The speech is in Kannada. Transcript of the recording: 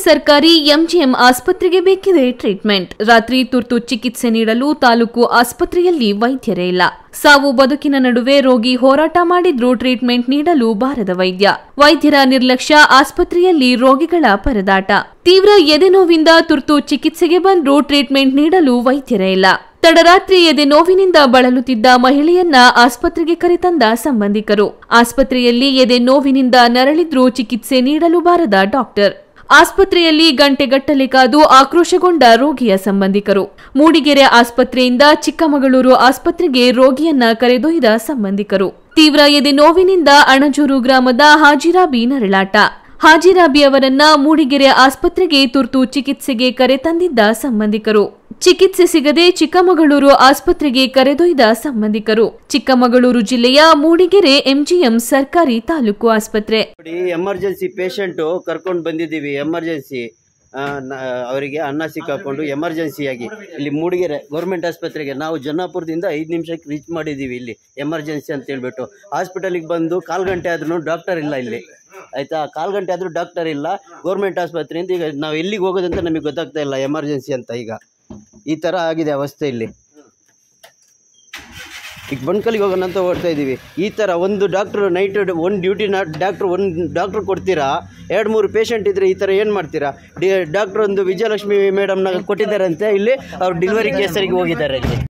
ಸರ್ಕಾರಿ ಎಂಜಿಎಂ ಆಸ್ಪತ್ರೆಗೆ ಬೇಕಿದೆ ಟ್ರೀಟ್ಮೆಂಟ್ ರಾತ್ರಿ ತುರ್ತು ಚಿಕಿತ್ಸೆ ನೀಡಲು ತಾಲೂಕು ಆಸ್ಪತ್ರೆಯಲ್ಲಿ ವೈದ್ಯರೇ ಇಲ್ಲ ಸಾವು ಬದುಕಿನ ನಡುವೆ ರೋಗಿ ಹೋರಾಟ ಮಾಡಿದ್ರೂ ಟ್ರೀಟ್ಮೆಂಟ್ ನೀಡಲು ಬಾರದ ವೈದ್ಯ ವೈದ್ಯರ ನಿರ್ಲಕ್ಷ್ಯ ಆಸ್ಪತ್ರೆಯಲ್ಲಿ ರೋಗಿಗಳ ಪರದಾಟ ತೀವ್ರ ಎದೆನೋವಿಂದ ತುರ್ತು ಚಿಕಿತ್ಸೆಗೆ ಬಂದ್ರೂ ಟ್ರೀಟ್ಮೆಂಟ್ ನೀಡಲು ವೈದ್ಯರೇ ಇಲ್ಲ ತಡರಾತ್ರಿ ಎದೆ ನೋವಿನಿಂದ ಬಳಲುತ್ತಿದ್ದ ಮಹಿಳೆಯನ್ನ ಆಸ್ಪತ್ರೆಗೆ ಕರೆತಂದ ಸಂಬಂಧಿಕರು ಆಸ್ಪತ್ರೆಯಲ್ಲಿ ಎದೆ ನೋವಿನಿಂದ ನರಳಿದ್ರೂ ಚಿಕಿತ್ಸೆ ನೀಡಲು ಬಾರದ ಡಾಕ್ಟರ್ ಆಸ್ಪತ್ರೆಯಲ್ಲಿ ಗಂಟೆಗಟ್ಟಲೆ ಕಾದು ಆಕ್ರೋಶಗೊಂಡ ರೋಗಿಯ ಸಂಬಂಧಿಕರು ಮೂಡಿಗೆರೆ ಆಸ್ಪತ್ರೆಯಿಂದ ಚಿಕ್ಕಮಗಳೂರು ಆಸ್ಪತ್ರೆಗೆ ರೋಗಿಯನ್ನ ಕರೆದೊಯ್ದ ಸಂಬಂಧಿಕರು ತೀವ್ರ ಎದೆ ನೋವಿನಿಂದ ಅಣಜೂರು ಗ್ರಾಮದ ಹಾಜಿರಾಬಿ ನರಳಾಟ ಹಾಜಿರಾಬಿ ಅವರನ್ನ ಮೂಡಿಗೆರೆ ಆಸ್ಪತ್ರೆಗೆ ತುರ್ತು ಚಿಕಿತ್ಸೆಗೆ ಕರೆತಂದಿದ್ದ ಸಂಬಂಧಿಕರು ಚಿಕಿತ್ಸೆ ಸಿಗದೆ ಚಿಕ್ಕಮಗಳೂರು ಆಸ್ಪತ್ರೆಗೆ ಕರೆದೊಯ್ದ ಸಂಬಂಧಿಕರು ಚಿಕ್ಕಮಗಳೂರು ಜಿಲ್ಲೆಯ ಮೂಡಿಗೆರೆ ಎಂಜಿಎಂ ಸರ್ಕಾರಿ ತಾಲೂಕು ಆಸ್ಪತ್ರೆ ನೋಡಿ ಎಮರ್ಜೆನ್ಸಿ ಪೇಷಂಟು ಕರ್ಕೊಂಡು ಬಂದಿದ್ದೀವಿ ಎಮರ್ಜೆನ್ಸಿ ಅವರಿಗೆ ಅನ್ನ ಸಿಕ್ಕಾಕೊಂಡು ಎಮರ್ಜೆನ್ಸಿಯಾಗಿ ಇಲ್ಲಿ ಮೂಡಿಗೆರೆ ಗೌರ್ಮೆಂಟ್ ಆಸ್ಪತ್ರೆಗೆ ನಾವು ಜನ್ನಾಪುರದಿಂದ ಐದು ನಿಮಿಷಕ್ಕೆ ರೀಚ್ ಮಾಡಿದ್ದೀವಿ ಇಲ್ಲಿ ಎಮರ್ಜೆನ್ಸಿ ಅಂತ ಹೇಳ್ಬಿಟ್ಟು ಹಾಸ್ಪಿಟಲಿಗೆ ಬಂದು ಕಾಲು ಗಂಟೆ ಆದ್ರೂ ಡಾಕ್ಟರ್ ಇಲ್ಲ ಇಲ್ಲಿ ಆಯಿತಾ ಕಾಲು ಗಂಟೆ ಆದರೂ ಡಾಕ್ಟರ್ ಇಲ್ಲ ಗೌರ್ಮೆಂಟ್ ಆಸ್ಪತ್ರೆಯಿಂದ ಈಗ ನಾವು ಎಲ್ಲಿಗೆ ಹೋಗೋದಂತ ನಮಗೆ ಗೊತ್ತಾಗ್ತಾ ಇಲ್ಲ ಎಮರ್ಜೆನ್ಸಿ ಅಂತ ಈಗ ಈ ಥರ ಆಗಿದೆ ಅವಸ್ಥೆ ಇಲ್ಲಿ ಈಗ ಬಣ್ಕಲ್ಲಿಗೆ ಹೋಗೋಣ ಅಂತ ಓಡ್ತಾ ಇದ್ದೀವಿ ಈ ಥರ ಒಂದು ಡಾಕ್ಟ್ರು ನೈಟ್ ಒಂದು ಡ್ಯೂಟಿ ಡಾಕ್ಟ್ರು ಒಂದು ಡಾಕ್ಟ್ರು ಕೊಡ್ತೀರಾ ಎರಡು ಮೂರು ಪೇಷಂಟ್ ಇದ್ದರೆ ಈ ಥರ ಏನು ಮಾಡ್ತೀರಾ ಡಿ ಡಾಕ್ಟ್ರ್ ಒಂದು ವಿಜಯಲಕ್ಷ್ಮಿ ಮೇಡಮ್ನ ಕೊಟ್ಟಿದ್ದಾರಂತೆ ಇಲ್ಲಿ ಅವ್ರು ಡೆಲಿವರಿ ಕೇಸರಿಗೆ ಹೋಗಿದ್ದಾರೆ ಇಲ್ಲಿ